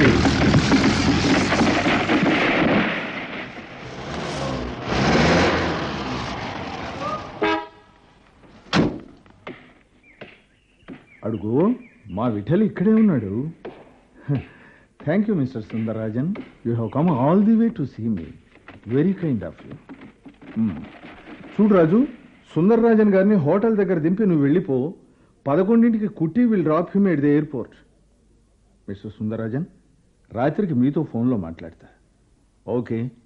please అడుగు మా విఠల్ ఇక్కడే ఉన్నాడు thank you mister Sundararajan you have come all the way to see me very kind of you చూడు రాజు సుందరరాజన్ గారిని హోటల్ దగ్గర దింపి నువ్వు వెళ్ళిపో పదకొండింటికి Kutty will drop him at the airport mister Sundararajan రాత్రికి మీతో ఫోన్లో మాట్లాడతా ఓకే